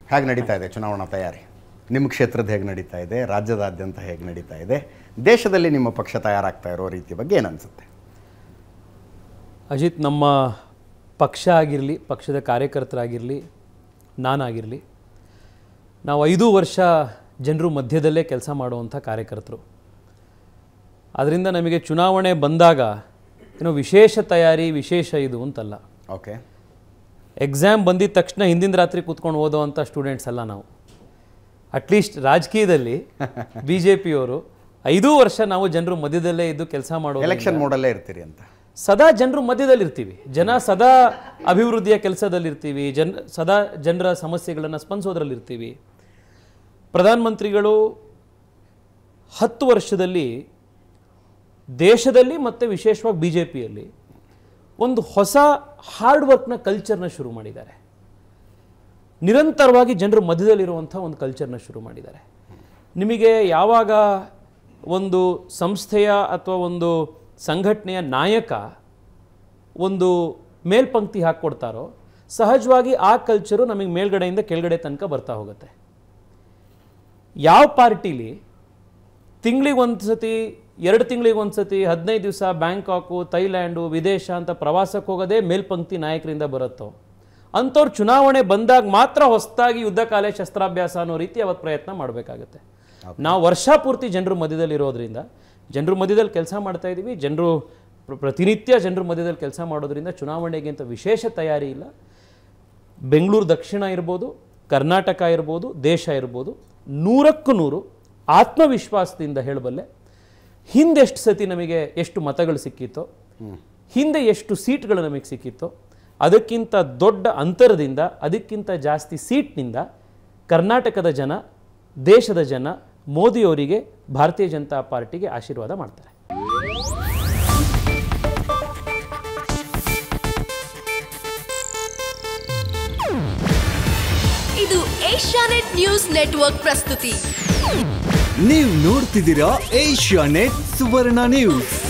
ಹೇಗೆ ನಡೀತಾ ಇದೆ ಚುನಾವಣಾ ತಯಾರಿ ನಿಮ್ಮ ಕ್ಷೇತ್ರದ ಹೇಗೆ ನಡೀತಾ ಇದೆ ರಾಜ್ಯದಾದ್ಯಂತ ಹೇಗೆ ನಡೀತಾ ಇದೆ ದೇಶದಲ್ಲಿ ನಿಮ್ಮ ಪಕ್ಷ ತಯಾರಾಗ್ತಾ ಇರೋ ರೀತಿ ಬಗ್ಗೆ ಏನು ಅನಿಸುತ್ತೆ ಅಜಿತ್ ನಮ್ಮ ಪಕ್ಷ ಆಗಿರಲಿ ಪಕ್ಷದ ಕಾರ್ಯಕರ್ತರಾಗಿರಲಿ ನಾನಾಗಿರಲಿ ನಾವು ಐದು ವರ್ಷ ಜನರು ಮಧ್ಯದಲ್ಲೇ ಕೆಲಸ ಮಾಡುವಂಥ ಕಾರ್ಯಕರ್ತರು ಅದರಿಂದ ನಮಗೆ ಚುನಾವಣೆ ಬಂದಾಗ ಏನೋ ವಿಶೇಷ ತಯಾರಿ ವಿಶೇಷ ಇದು ಅಂತಲ್ಲ ಓಕೆ ಎಕ್ಸಾಮ್ ಬಂದಿದ ತಕ್ಷಣ ಹಿಂದಿನ ರಾತ್ರಿ ಕೂತ್ಕೊಂಡು ಓದೋವಂಥ ಸ್ಟೂಡೆಂಟ್ಸ್ ಅಲ್ಲ ನಾವು ಅಟ್ಲೀಸ್ಟ್ ರಾಜಕೀಯದಲ್ಲಿ ಬಿ ಜೆ ಪಿಯವರು ಐದೂ ವರ್ಷ ನಾವು ಜನರು ಮಧ್ಯದಲ್ಲೇ ಇದ್ದು ಕೆಲಸ ಮಾಡೋ ಎಲೆಕ್ಷನ್ ಮೋಡಲ್ಲೇ ಇರ್ತೀರಿ ಅಂತ ಸದಾ ಜನರು ಮಧ್ಯದಲ್ಲಿ ಇರ್ತೀವಿ ಜನ ಸದಾ ಅಭಿವೃದ್ಧಿಯ ಕೆಲಸದಲ್ಲಿ ಇರ್ತೀವಿ ಜನ್ ಸದಾ ಜನರ ಸಮಸ್ಯೆಗಳನ್ನು ಸ್ಪಂದಿಸೋದ್ರಲ್ಲಿ ಇರ್ತೀವಿ ಪ್ರಧಾನಮಂತ್ರಿಗಳು ಹತ್ತು ವರ್ಷದಲ್ಲಿ ದೇಶದಲ್ಲಿ ಮತ್ತು ವಿಶೇಷವಾಗಿ ಬಿ ಜೆ ಪಿಯಲ್ಲಿ ಒಂದು ಹೊಸ ಹಾರ್ಡ್ ವರ್ಕ್ನ ಕಲ್ಚರ್ನ ಶುರು ಮಾಡಿದ್ದಾರೆ ನಿರಂತರವಾಗಿ ಜನರು ಮಧ್ಯದಲ್ಲಿರುವಂಥ ಒಂದು ಕಲ್ಚರ್ನ ಶುರು ಮಾಡಿದ್ದಾರೆ ನಿಮಗೆ ಯಾವಾಗ ಒಂದು ಸಂಸ್ಥೆಯ ಅಥವಾ ಒಂದು ಸಂಘಟನೆಯ ನಾಯಕ ಒಂದು ಮೇಲ್ಪಂಕ್ತಿ ಹಾಕ್ಕೊಡ್ತಾರೋ ಸಹಜವಾಗಿ ಆ ಕಲ್ಚರು ನಮಗೆ ಮೇಲ್ಗಡೆಯಿಂದ ಕೆಳಗಡೆ ತನಕ ಬರ್ತಾ ಹೋಗುತ್ತೆ ಯಾವ ಪಾರ್ಟಿಲಿ ತಿಂಗಳಿಗೆ ಒಂದು ಸತಿ ಎರಡು ತಿಂಗಳಿಗೆ ಒಂದು ಸತಿ ಹದಿನೈದು ದಿವಸ ಬ್ಯಾಂಕಾಕು ಥೈಲ್ಯಾಂಡು ವಿದೇಶ ಅಂತ ಪ್ರವಾಸಕ್ಕೆ ಹೋಗೋದೇ ಮೇಲ್ಪಂಕ್ತಿ ನಾಯಕರಿಂದ ಬರುತ್ತೋ ಅಂಥವ್ರು ಚುನಾವಣೆ ಬಂದಾಗ ಮಾತ್ರ ಹೊಸದಾಗಿ ಯುದ್ಧ ಕಾಲೇ ಶಸ್ತ್ರಾಭ್ಯಾಸ ಅನ್ನೋ ರೀತಿ ಅವತ್ತು ಪ್ರಯತ್ನ ಮಾಡಬೇಕಾಗತ್ತೆ ನಾವು ವರ್ಷ ಪೂರ್ತಿ ಜನರ ಮಧ್ಯದಲ್ಲಿ ಇರೋದ್ರಿಂದ ಜನರ ಮಧ್ಯದಲ್ಲಿ ಕೆಲಸ ಮಾಡ್ತಾ ಇದ್ದೀವಿ ಜನರು ಪ್ರ- ಪ್ರತಿನಿತ್ಯ ಜನರ ಮಧ್ಯದಲ್ಲಿ ಕೆಲಸ ಮಾಡೋದ್ರಿಂದ ಚುನಾವಣೆಗೆ ಅಂತ ವಿಶೇಷ ತಯಾರಿ ಇಲ್ಲ ಬೆಂಗಳೂರು ದಕ್ಷಿಣ ಇರ್ಬೋದು ಕರ್ನಾಟಕ ಇರ್ಬೋದು ದೇಶ ಇರ್ಬೋದು ನೂರಕ್ಕೂ ನೂರು ಆತ್ಮವಿಶ್ವಾಸದಿಂದ ಹೇಳಬಲ್ಲೆ ಹಿಂದೆ ಎಷ್ಟು ಸತಿ ನಮಗೆ ಎಷ್ಟು ಮತಗಳು ಸಿಕ್ಕಿತ್ತೋ ಹಿಂದೆ ಎಷ್ಟು ಸೀಟ್ಗಳು ನಮಗೆ ಸಿಕ್ಕಿತ್ತೋ ಅದಕ್ಕಿಂತ ದೊಡ್ಡ ಅಂತರದಿಂದ ಅದಕ್ಕಿಂತ ಜಾಸ್ತಿ ಸೀಟ್ನಿಂದ ಕರ್ನಾಟಕದ ಜನ ದೇಶದ ಜನ ಮೋದಿಯವರಿಗೆ ಭಾರತೀಯ ಜನತಾ ಪಾರ್ಟಿಗೆ ಆಶೀರ್ವಾದ ಮಾಡ್ತಾರೆ ಇದು ಏಷ್ಯಾನೆಟ್ ನ್ಯೂಸ್ ನೆಟ್ವರ್ಕ್ ಪ್ರಸ್ತುತಿ ನೀವು ನೋಡ್ತಿದ್ದೀರಾ ಏಷ್ಯಾ ನೆಟ್ ಸುವರ್ಣ ನ್ಯೂಸ್